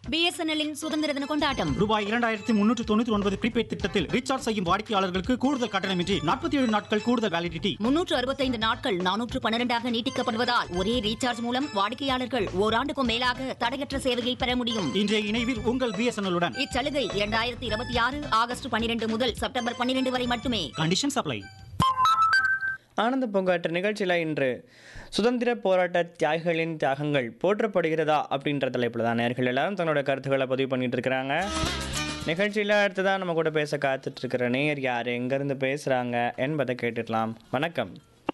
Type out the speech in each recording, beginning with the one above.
பிஎஸ்என்எல்லின் சுதந்திர தின கொண்டாட்டம் ரூபாய் இரண்டாயிரத்தி முன்னூற்று தொண்ணூற்றி ஒன்பது ப்ரீபெய்ட் திட்டத்தில் ரீசார்ஜ் செய்யும் வாடிக்கையாளர்களுக்கு கூடுதல் கட்டணமின்றி நாற்பத்தி ஏழு நாட்கள் கூடுதல் வேலிடிட்டி முன்னூற்று அறுபத்தைந்து நாட்கள் நானூற்று பன்னிரெண்டாக நீட்டிக்கப்படுவதால் ஒரே ரீசார்ஜ் மூலம் வாடிக்கையாளர்கள் ஓராண்டுக்கும் மேலாக தடையற்ற சேவையை பெற முடியும் இன்றைய இணைவில் உங்கள் பிஎஸ்என்எல்லுடன் இச்சலுகை இரண்டாயிரத்தி இருபத்தி ஆறு ஆகஸ்ட் பன்னிரண்டு முதல் செப்டம்பர் பன்னிரண்டு வரை மட்டுமே கண்டிஷன் சப்ளை ஆனந்த பூங்காற்று நிகழ்ச்சியில் இன்று சுதந்திர போராட்ட தியாகிகளின் தியாகங்கள் போற்றப்படுகிறதா அப்படின்ற தலைப்பில் தான் நேர்கள் எல்லாரும் தங்களோட கருத்துக்களை பதிவு பண்ணிட்டு இருக்கிறாங்க நிகழ்ச்சியில் அடுத்ததான் நம்ம கூட பேச காத்துட்டு இருக்கிற நேயர் யார் எங்கேருந்து பேசுகிறாங்க என்பதை கேட்டுடலாம் வணக்கம்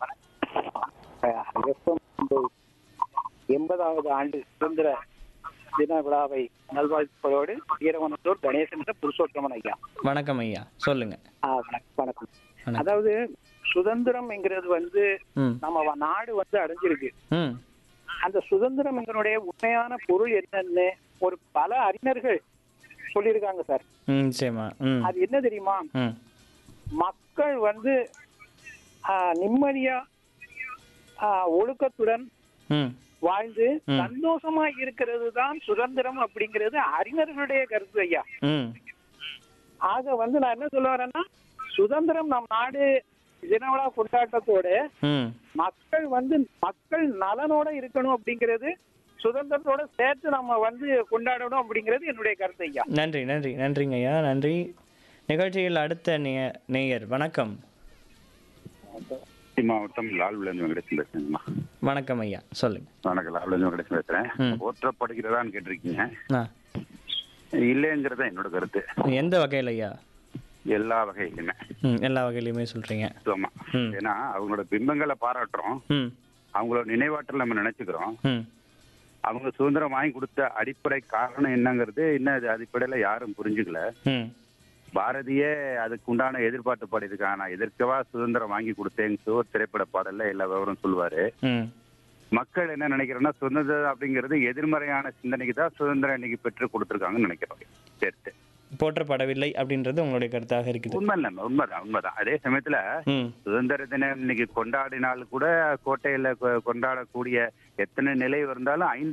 எஃப்எம் எண்பதாவது ஆண்டு சுதந்திர தின விழாவை நல்வாழ்த்துக்களோடு வீரவனத்தூர் கணேசன் புருஷோத்தமன் ஐயா வணக்கம் ஐயா சொல்லுங்க ஆ, வணக்கம் வணக்கம் வணக்கம். அதாவது சுதந்திரம்ங்கிறது வந்து ம் நம்ம வ- நாடு வந்து அடைஞ்சிருக்கு ம் அந்த சுதந்திரம் எங்களுடைய உண்மையான பொருள் என்னன்னு ஒரு பல அறிஞர்கள் சொல்லியிருக்காங்க சார் ம் நிச்சயமா ம் அது என்ன தெரியுமா ம் மக்கள் வந்து ஆ, நிம்மதியா ஆ, ஒழுக்கத்துடன் ம் வாழ்ந்து ம். சந்தோஷமா இருக்கிறது தான் சுதந்திரம் அப்படிங்கிறது அறிஞர்களுடைய கருத்து ஐயா ம் ஆக வந்து நான் என்ன சொல்ல வரேன்னா சுதந்திரம் நம் நாடு தினவிழா கொண்டாட்டத்தோட ம் மக்கள் வந்து மக்கள் நலனோட இருக்கணும் அப்படிங்கிறது சுதந்திரத்தோட சேர்த்து நம்ம வந்து கொண்டாடணும் அப்படிங்கிறது என்னுடைய கருத்து ஐயா நன்றி நன்றி நன்றிங்க ஐயா நன்றி நிகழ்ச்சியில் அடுத்த நேய நேயர் வணக்கம் திருச்சி மாவட்டம் லால்விலேருந்து வெங்கடேசன் பேசுறேங்கம்மா வணக்கம் ஐயா சொல்லுங்க வணக்கம் லால்விலேருந்து வெங்கடேசன் பேசுறேன் ம். போற்றப்படுகிறதான்னு கேட்டிருக்கீங்க ஆ இல்லைங்கிறது என்னோட கருத்து எந்த வகையில் ஐயா எல்லா வகையிலுமே ம் எல்லா வகையிலையுமே சொல்கிறீங்க ஆமா ம். ஏன்னா அவங்களோட பிம்பங்களை பாராட்டுறோம் ம் அவங்களோட நினைவாற்றல் நம்ம நினைச்சுக்கிறோம் ம் அவங்க சுதந்திரம் வாங்கி கொடுத்த அடிப்படை காரணம் என்னங்கிறது இன்னும் அது அடிப்படையில யாரும் புரிஞ்சுக்கல ம் பாரதியே அதுக்கு உண்டான எதிர்பார்த்து பாடியிருக்காங்க நான் எதற்கவா சுதந்திரம் வாங்கி கொடுத்தேங்க ஒரு திரைப்பட பாடல்ல எல்லா விவரம் சொல்லுவாரு ம் மக்கள் என்ன நினைக்கிறேன்னா சுதந்திரம் அப்படிங்கிறது எதிர்மறையான சிந்தனைக்கு தான் சுதந்திரம் இன்னைக்கு பெற்று கொடுத்துருக்காங்கன்னு நினைக்கிறோம் சேர்த்து போற்றப்படவில்லை அப்படின்றது உங்களுடைய கருத்தாக இருக்குது உண்மை இல்லை உண்மைதான் உண்மைதான் அதே சமயத்துல ம் சுதந்திர தினம் இன்னைக்கு கொண்டாடினால் கூட கோட்டையில கொ- கொண்டாடக்கூடிய எத்தனை நிலை இருந்தாலும் ஐந்து